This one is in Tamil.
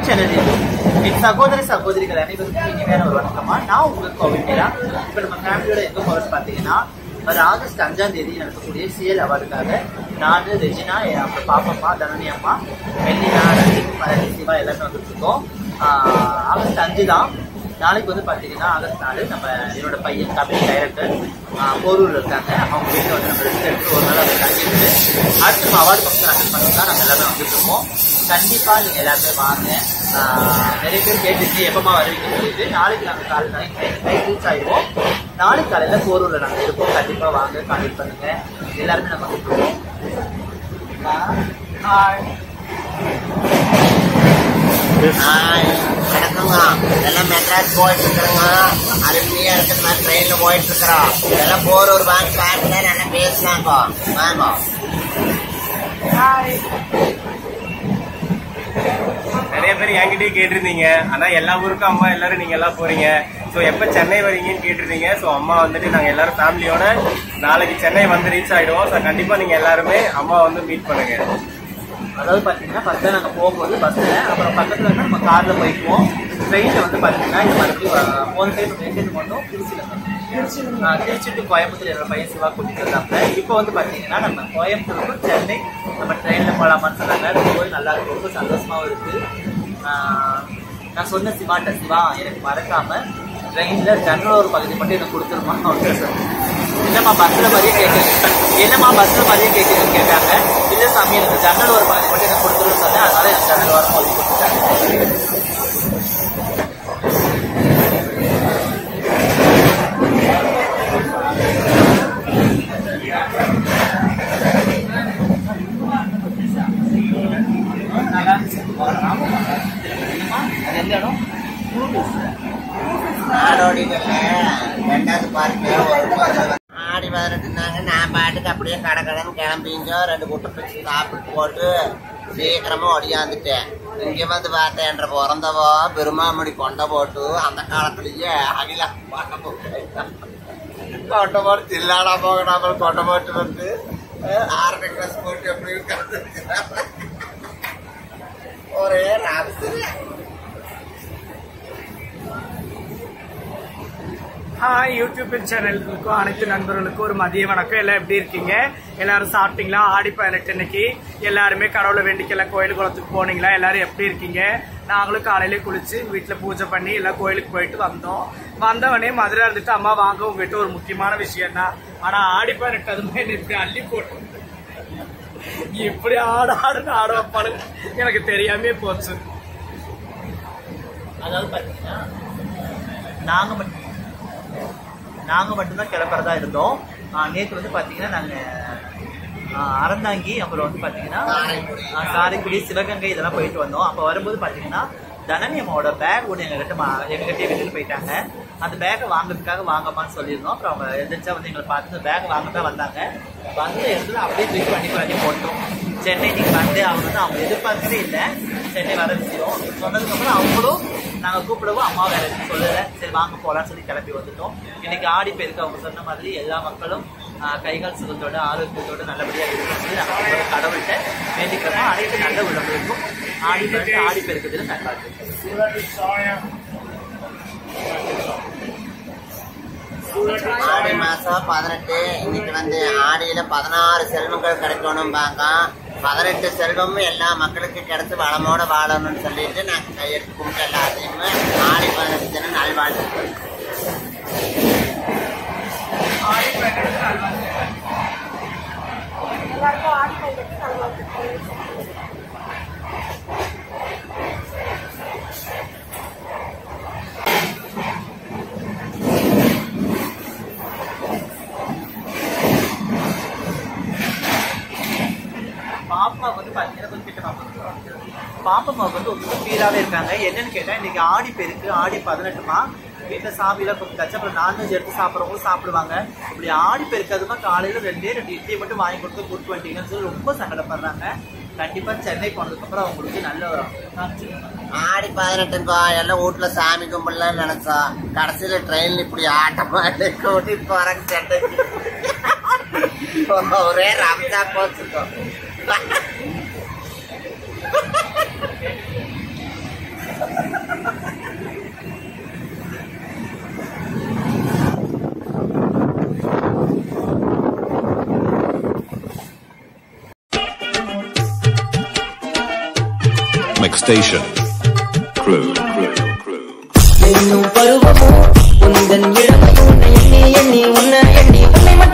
சேனல் என் சகோதர சகோதரிகள் அனைவருக்கும் இனிமையான ஒரு வணக்கமா நான் உங்களுக்கு கோவிந்தா இப்ப நம்ம ஃபேமிலியோட எங்க போறது பாத்தீங்கன்னா வர ஆகஸ்ட் அஞ்சாம் தேதி நடக்கக்கூடிய சிஎல் அவார்டுக்காக நான் ரெஜினா என் அப்புறம் பாப்பம்மா தனனி அம்மா மெல்லினா ரவி மரணி சிவா எல்லாமே வந்துட்டு இருக்கோம் ஆஹ் ஆகஸ்ட் அஞ்சு தான் நாளைக்கு வந்து பாத்தீங்கன்னா ஆகஸ்ட் நாலு நம்ம என்னோட பையன் கம்பெனி டைரக்டர் போரூர்ல இருக்காங்க அவங்க வீட்டில் வந்து நம்ம ரெஸ்ட் எடுத்து ஒரு நாள் அவங்க தங்கிட்டு அடுத்து நம்ம அவார்டு ஃபங்க்ஷன் அட்டன் பண்ணி தான் நம்ம எல்லாமே வந்துட்டு இருக்கோம் கண்டிப்பா நீங்க எல்லாருமே வாங்க ஆஹ் நிறைய பேர் கேட்டுட்டு எப்பமா வருவீங்கன்னு சொல்லிட்டு நாளைக்கு நாங்க காலை நைட் நைட் ரீச் ஆயிடுவோம் நாளைக்கு காலையில போரூர்ல நாங்க இருப்போம் கண்டிப்பா வாங்க கான்டெக்ட் பண்ணுங்க எல்லாருமே நம்ம வந்துருவோம் ஹாய் ஹாய் வணக்கங்க எல்லாம் மெட்ராஸ் போயிட்டு இருக்கிறோங்க அருமையா இருக்கிற மாதிரி ட்ரெயின்ல போயிட்டு இருக்கிறோம் எல்லாம் போரூர் வாங்க பாருங்க நல்லா பேசலாங்க வாங்க நிறைய பேர் என்கிட்டயே கேட்டிருந்தீங்க ஆனா எல்லா ஊருக்கும் அம்மா எல்லாரும் நீங்க எல்லாம் போறீங்க ஸோ எப்ப சென்னை வரீங்கன்னு கேட்டிருந்தீங்க ஸோ அம்மா வந்துட்டு நாங்க எல்லாரும் ஃபேமிலியோட நாளைக்கு சென்னை வந்து ரீச் ஆயிடுவோம் ஸோ கண்டிப்பா நீங்க எல்லாருமே அம்மா வந்து மீட் பண்ணுங்க அதாவது பார்த்தீங்கன்னா ஃபஸ்ட்டு நாங்கள் போகும்போது பஸ்ஸில் அப்புறம் பக்கத்தில் வந்து நம்ம காரில் போய்க்குவோம் ட்ரெயினில் வந்து பார்த்தீங்கன்னா இது மறுபடியும் அஹ், போன டைம் எங்கேருந்து மட்டும் திருச்சியில் ஆஹ், திருச்சி டு கோயம்புத்தூர் என்னோட பையன் சிவா கூட்டிட்டு வந்தாங்க இப்போ வந்து பார்த்தீங்கன்னா நம்ம கோயம்புத்தூர் to சென்னை நம்ம ட்ரெயினில் போகலாமான்னு சொன்னாங்க ரொம்பவே நல்லா இருக்கு ரொம்ப சந்தோஷமாவும் இருக்கு ஆஹ், நான் சொன்ன சிவாட்ட சிவா எனக்கு மறக்காம ட்ரெயினில் ஜன்னல் ஒரு பகுதி மட்டும் எனக்கு கொடுத்துருமா அப்படின்னு சொன்னேன் என்னம்மா பஸ்ல மாதிரியே கேட்குறீங்க என்னம்மா பஸ்ல மாதிரியே கேட்குறீங்கன்னு கேட்டாங்க இல்ல சாமி எனக்கு ஜன்னல் ஒரு பகுதி மட்டும் எனக்கு கொடுத்துருன்னு சொன்னேன் அதனால எனக்கு ஜன்னல் வர மாதிரி கொடுத்துட்டாங்க நல்லா இருந்துச்சு. என்னம்மா? அது எந்த இடம் நாடோடிகள்ல ரெண்டாவது பார்க்க ஒரு ஆடி பதினெட்டுனாங்க நான் பாட்டுக்கு அப்படியே கடை கடன் கிளம்பிங்க ரெண்டு குட்டை பிடிச்சி சாப்பிட்டு போட்டு சீக்கிரமா ஒடியாந்துட்டேன் இங்க வந்து பார்த்தேன் என்ற பிறந்தவோ பெருமாமணி கொண்டை போட்டு அந்த காலத்திலேயே அகில கொண்டை போட்டு கொண்டை போட்டு தில்லாடா போகடாமல் கொண்டை போட்டு வந்து ஆரம்பி கிளாஸ் போட்டு எப்படி உட்கார்ந்திருக்கிறாங்க. ஒரே நாக்கு ஹாய் யூடியூப் சேனலுக்கும் அனைத்து நண்பர்களுக்கும் ஒரு மதிய வணக்கம் எல்லாம் எப்படி இருக்கீங்க எல்லாரும் சாப்பிட்டீங்களா ஆடி பதினெட்டு இன்னைக்கு எல்லாருமே கடவுளை வேண்டிக்கெல்லாம் கோயில் குளத்துக்கு போனீங்களா எல்லாரும் எப்படி இருக்கீங்க நாங்களும் காலையில குளிச்சு வீட்டுல பூஜை பண்ணி எல்லாம் கோயிலுக்கு போயிட்டு வந்தோம் வந்தவனே மதுரை இருந்துட்டு அம்மா வாங்க உங்ககிட்ட ஒரு முக்கியமான விஷயம் தான் ஆனா ஆடி பதினெட்டு அதுமே என்னை இப்படி அள்ளி போட்டு இப்படி ஆடு ஆடுன்னு ஆட வைப்பானு எனக்கு தெரியாமே போச்சு அதாவது பார்த்தீங்கன்னா நாங்கள் மட்டும் நாங்கள் மட்டும்தான் கிளம்புறதா இருந்தோம் நேற்று வந்து பார்த்தீங்கன்னா நாங்கள் அறந்தாங்கி அப்புறம் வந்து பார்த்தீங்கன்னா ஆ, காரைக்குடி சிவகங்கை இதெல்லாம் போயிட்டு வந்தோம் அப்போ வரும்போது பார்த்தீங்கன்னா தனனி அம்மாவோட பேக் ஒன்று எங்ககிட்ட மா எங்ககிட்டயே விட்டுட்டு போயிட்டாங்க அந்த பேக்கை வாங்குறதுக்காக வாங்கம்மான்னு சொல்லியிருந்தோம் அப்புறம் அவங்க எதிர்த்தா வந்து எங்களை பார்த்து அந்த பேக் வாங்க தான் வந்தாங்க வந்த இடத்துல அப்படியே தூக்கி பண்ணி பண்ணி போட்டோம் சென்னை நீங்கள் வந்து அவங்க வந்து அவங்க எதிர்பார்க்கவே இல்லை சென்னை வர விஷயம் சொன்னதுக்கப்புறம் அவங்களும் நாங்கள் கூப்பிடவும் அம்மா வேற எதுவும் சொல்லலை சரி வாங்க போகலான்னு சொல்லி கிளம்பி வந்துட்டோம் இன்னைக்கு ஆடி பெருக்கு அவங்க சொன்ன மாதிரி எல்லா மக்களும் ஆஹ், கைகால் சுகத்தோட ஆரோக்கியத்தோட நல்லபடியாக இருக்கணும்னு சொல்லி நாங்கள் கடவுள்கிட்ட வேண்டிக்கிறோம் அனைத்து நல்ல உள்ளவங்களுக்கும் ஆடி பெருக்கு ஆடி பெருக்குதுல நல்லா இருக்கு ஆடி மாசம் பதினெட்டு இன்னைக்கு வந்து ஆடியில பதினாறு செல்வங்கள் கிடைக்கணும்பாங்க பதினெட்டு செல்வமும் எல்லா மக்களுக்கும் கிடைச்சு வளமோட வாழணும்னு சொல்லிட்டு நாங்க கையெழுத்து கும்பிட்டு எல்லாத்தையுமே ஆடி பதினெட்டு தினம் நல்வாழ்த்துக்கள் பாப்பா வந்து பார்த்தீங்கன்னா கொஞ்சம் கிட்ட பாப்பா பாப்பம்மா வந்து ரொம்ப ஃபீலாகவே இருக்காங்க என்னன்னு கேட்டால் இன்னைக்கு ஆடி பெருக்கு ஆடி பதினெட்டுமா வீட்டில் சாமியெல்லாம் கொடுத்தாச்சு அப்புறம் நான்வெஜ் எடுத்து சாப்பிட்றவங்களும் சாப்பிடுவாங்க இப்படி ஆடி பெருக்கு அதுமா காலையில் ரெண்டே ரெண்டு இட்லி மட்டும் வாங்கி கொடுத்து கூட்டு வந்துட்டீங்கன்னு சொல்லி ரொம்ப சங்கடப்படுறாங்க கண்டிப்பாக சென்னை போனதுக்கப்புறம் அவங்களுக்கு நல்ல ஆடி பதினெட்டுங்க எல்லாம் வீட்டுல சாமி கும்பிடலாம்னு நினைச்சோம் கடைசியில ட்ரெயின்ல இப்படி ஆட்டமா கூட்டிட்டு போறாங்க சென்னைக்கு ஒரே ரம்ஜா போச்சுக்கோ McStation. Crew, crew, crew. என்னும் பருவமோ உந்தன் இளமை உன்னை எண்ணி எண்ணி உன்னை எண்ணி உன்னை மட்டும்